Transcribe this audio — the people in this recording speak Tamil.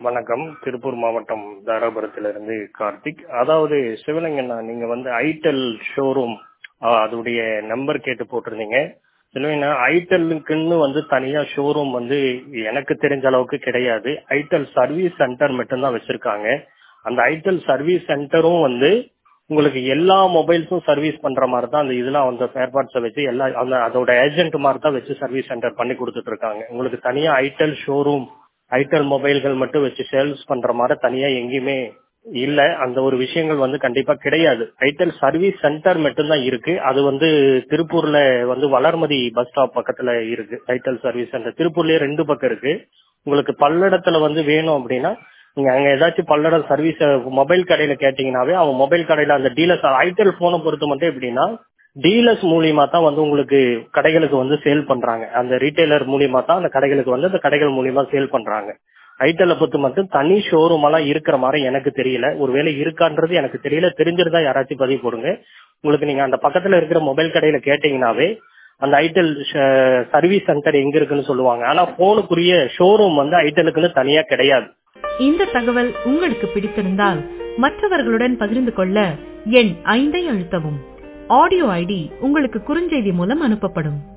வணக்கம் திருப்பூர் மாவட்டம் தாராபுரத்திலிருந்து கார்த்திக் அதாவது சிவலிங்கண்ணா நீங்க வந்து ஐடெல் ஷோரூம் அதோடைய நம்பர் கேட்டு போட்டிருந்தீங்க சிவலிங்கண்ணா ஐடெல்லுக்குன்னு வந்து தனியா ஷோரூம் வந்து எனக்கு தெரிஞ்ச அளவுக்கு கிடையாது ஐடெல் சர்வீஸ் சென்டர் மட்டும்தான் வச்சிருக்காங்க அந்த ஐடெல் சர்வீஸ் சென்டரும் வந்து உங்களுக்கு எல்லா மொபைல்ஸும் சர்வீஸ் பண்ற மாதிரி தான் அந்த இதெல்லாம் அந்த ஸ்பேர் பார்ட்ஸை வச்சு எல்லா அந்த அதோட ஏஜென்ட் மாதிரி தான் வச்சு சர்வீஸ் சென்டர் பண்ணி கொடுத்துட்டு இருக்காங்க உங்களுக்கு தனியா ஐடெல் ஷோரூம் ஐடெல் மொபைல்கள் மட்டும் வச்சு சேல்ஸ் பண்ற மாதிரி தனியா எங்கேயுமே இல்ல அந்த ஒரு விஷயங்கள் வந்து கண்டிப்பா கிடையாது ஐடெல் சர்வீஸ் சென்டர் மட்டும்தான் இருக்கு அது வந்து திருப்பூர்ல வந்து வளர்மதி பஸ் ஸ்டாப் பக்கத்துல இருக்கு ஐடெல் சர்வீஸ் சென்டர் திருப்பூர்லயே ரெண்டு பக்கம் இருக்கு உங்களுக்கு பல்லடத்துல வந்து வேணும் அப்படின்னா நீங்க அங்க ஏதாச்சும் பல்லடம் சர்வீஸ் மொபைல் கடையில கேட்டீங்கன்னாவே அவன் மொபைல் கடையில அந்த டீலர்ஸ் ஐடெல் போனை பொறுத்த மட்டும் எப்படின்னா டீலர்ஸ் மூலியமா தான் வந்து உங்களுக்கு கடைகளுக்கு வந்து சேல் பண்றாங்க அந்த ரீட்டைலர் மூலியமா தான் அந்த கடைகளுக்கு வந்து அந்த கடைகள் மூலியமா சேல் பண்றாங்க ஐடெல்ல பொறுத்து மட்டும் தனி ஷோரூம் எல்லாம் இருக்கிற மாதிரி எனக்கு தெரியல ஒருவேளை இருக்கான்றது எனக்கு தெரியல தெரிஞ்சிருந்தா யாராச்சும் பதிவு போடுங்க உங்களுக்கு நீங்க அந்த பக்கத்துல இருக்கிற மொபைல் கடையில கேட்டீங்கன்னாவே அந்த ஐடெல் சர்வீஸ் சென்டர் எங்க இருக்குன்னு சொல்லுவாங்க ஆனா போனுக்குரிய ஷோரூம் வந்து ஐடெலுக்குன்னு தனியா கிடையாது இந்த தகவல் உங்களுக்கு பிடித்திருந்தால் மற்றவர்களுடன் பகிர்ந்து கொள்ள எண் ஐந்தை அழுத்தவும் ஆடியோ ஐடி உங்களுக்கு குறுஞ்செய்தி மூலம் அனுப்பப்படும்